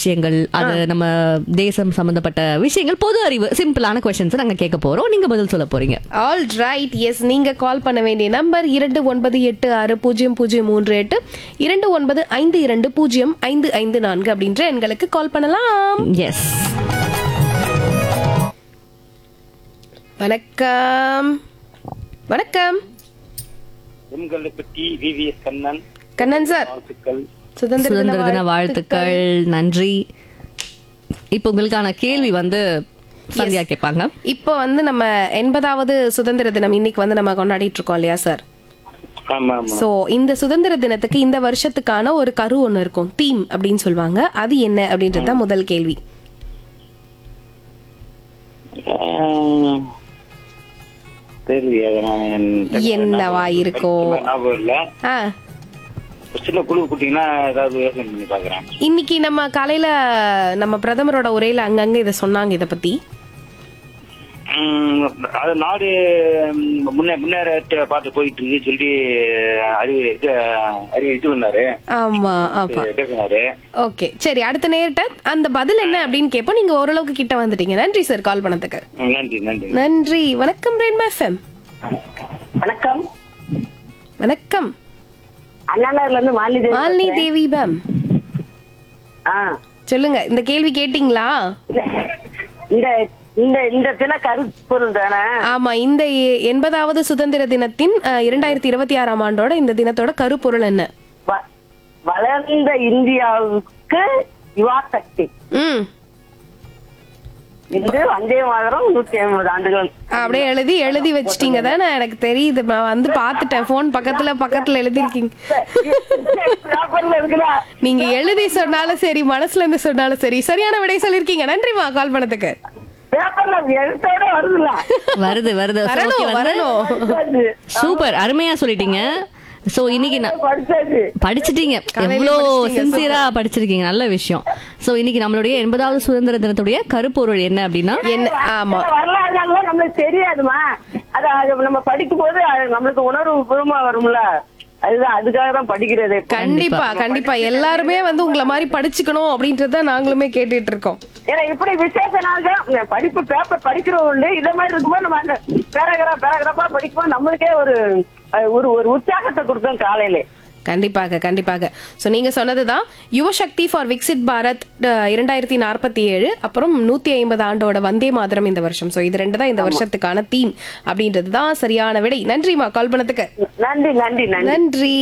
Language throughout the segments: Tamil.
விஷயங்கள் அது நம்ம தேசம் சம்பந்தப்பட்ட விஷயங்கள் பொது அறிவு சிம்பிளான கொஸ்டின்ஸ் நாங்க கேட்க போறோம் நீங்க பதில் சொல்ல போறீங்க ஆல் ரைட் எஸ் நீங்க கால் பண்ண வேண்டிய நம்பர் இரண்டு ஒன்பது எட்டு ஆறு பூஜ்ஜியம் பூஜ்ஜியம் மூன்று எட்டு இரண்டு ஒன்பது ஐந்து இரண்டு பூஜ்ஜியம் ஐந்து ஐந்து நான்கு அப்படின்ற எண்களுக்கு கால் பண்ணலாம் எஸ் வணக்கம் வணக்கம் எம்கல்லுப்பட்டி விவிஎஸ் கண்ணன் கண்ணன் சார் வாழ்த்துக்கள் சுதந்திர சுதந்திர தின வாழ்த்துக்கள் நன்றி இப்போ உங்களுக்கான கேள்வி வந்து சந்தியா கேட்பாங்க இப்போ வந்து நம்ம எண்பதாவது சுதந்திர தினம் இன்னைக்கு வந்து நம்ம கொண்டாடிட்டு இருக்கோம் இல்லையா சார் ஆமா ஆமா சோ இந்த சுதந்திர தினத்துக்கு இந்த வருஷத்துக்கான ஒரு கரு ஒண்ணு இருக்கும் தீம் அப்படின்னு சொல்லுவாங்க அது என்ன அப்படின்றது தான் முதல் கேள்வி ஆஹ், தெரியலையே, அதை நான் என்- என்னவா இருக்கும்? ஞாபகம் இல்ல ஆ ஒரு சின்ன குழு குட்டிங்கன்னா ஏதாவது யோசனை பண்ணி பாக்குறேன் இன்னைக்கு நம்ம காலையில நம்ம பிரதமரோட உரையில அங்கங்க இத சொன்னாங்க இத பத்தி உம், அது நாடு உம், முன்னே முன்னேற பார்த்து போயிட்டு இருக்கு சொல்லி அறிவு இது, அறிவு இது பண்ணாரு ஆமா ஆமா பேசினாரு ஓகே சரி அடுத்த நேரிட்ட அந்த பதில் என்ன அப்படின்னு கேட்போம் நீங்க ஓரளவுக்கு கிட்ட வந்துட்டீங்க நன்றி சார் கால் பண்ணதுக்கு உம், நன்றி நன்றி நன்றி வணக்கம் ரேன்மா எஃப்எம் வணக்கம் வணக்கம் அண்ணாநகர்ல இருந்து மாலினி மாலினி தேவி மேம் ஆ சொல்லுங்க இந்த கேள்வி கேட்டிங்களா இந்த இந்த இந்த தின கருப்பொருள் தானே ஆமா இந்த எ- எண்பதாவது சுதந்திர தினத்தின் அஹ், இரண்டாயிரத்தி இருபத்தி ஆறாம் ஆண்டோட இந்த தினத்தோட கருப்பொருள் என்ன வ- வளர்ந்த இந்தியாவுக்கு யுவா சக்தி ம் இது வந்தே மாதரம் நூத்தி ஐம்பது ஆண்டுகள் அப்படியே எழுதி எழுதி வச்சிட்டீங்க தானே எனக்கு தெரியுது நான் வந்து பாத்துட்டேன் போன் பக்கத்துல பக்கத்துல எழுதிருக்கீங்க பேப்பர்ல இருக்குதா நீங்க எழுதி சொன்னாலும் சரி மனசுல இருந்து சொன்னாலும் சரி சரியான விடை சொல்லிருக்கீங்க நன்றிமா கால் பண்ணதுக்கு பேப்பர்ல எழுத்தோட வருதுல வருது வருது So, okay, வரணும் வந்து- வரணும் படிச்சாச்சு. சூப்பர் அருமையா சொல்லிட்டீங்க சோ இன்னைக்கு நான் படிச்சாச்சு படிச்சிட்டீங்க காலையிலே எவ்வளோ படிச்சிட்டீங்க, சின்சியரா படிச்சிருக்கீங்க நல்ல விஷயம் சோ இன்னைக்கு நம்மளுடைய எண்பதாவது சுதந்திர தினத்துடைய கருப்பொருள் என்ன அப்படின்னா என்ன ஆமா வரலாறுனால நம்மளுக்கு தெரியாதுமா அது அது நம்ம படிக்கும் போது அது நம்மளுக்கு உணர்வு பூர்வமா வரும்ல அதுதான் அதுக்காக தான் படிக்கிறதே கண்டிப்பா கண்டிப்பா எல்லாருமே வந்து உங்களை மாதிரி படிச்சுக்கணும் அப்படின்றத நாங்களுமே கேட்டுட்டு இருக்கோம் ஏன்னா இப்படி விசேஷ நாள் தான் படிப்பு பேப்பர் படிக்கிறோம் உண்டு இதே மாதிரி இருக்கும்போது நம்ம அந்த பேராகிராஃப் பேராகிராஃபா படிக்கும்போது நம்மளுக்கே ஒரு அஹ், ஒரு ஒரு உற்சாகத்தை கொடுக்கும் காலையிலே கண்டிப்பாக கண்டிப்பாக ஸோ நீங்க சொன்னதுதான் யுவசக்தி ஃபார் விக்சிட் பாரத் அஹ், இரண்டாயிரத்தி நாற்பத்தி ஏழு அப்புறம் நூத்தி ஐம்பது ஆண்டோட வந்தே மாதரம் இந்த வருஷம் ஸோ இது ரெண்டு தான் இந்த வருஷத்துக்கான தீம் அப்படின்றது தான் சரியான விடை நன்றிமா கால் பண்ணதுக்கு நன்றி நன்றி நன்றி நன்றி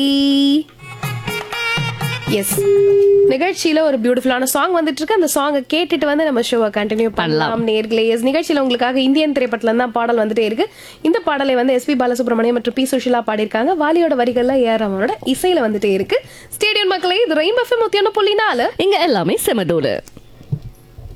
எஸ் நிகழ்ச்சியில ஒரு பியூட்டிஃபுல்லான சாங் வந்துட்டு இருக்கு அந்த சாங்கை கேட்டுட்டு வந்து நம்ம ஷோவை கண்டினியூ பண்ணலாம் நேர்களே எஸ் நிகழ்ச்சியில உங்களுக்காக இந்தியன் திரைப்படத்துல தான் பாடல் வந்துட்டே இருக்கு இந்த பாடலை வந்து எஸ்பி பாலசுப்ரமணியம் மற்றும் பி சுஷிலா பாடியிருக்காங்க வாலியோட வரிகள்ல ஏஆர் ரஹ்மானோட இசையில வந்துட்டே இருக்கு ஸ்டேடியம் மக்களே இது ரெயின் எஃப்எம் முத்தியான புள்ளி நாலு இங்க எல்லாமே செமதோடு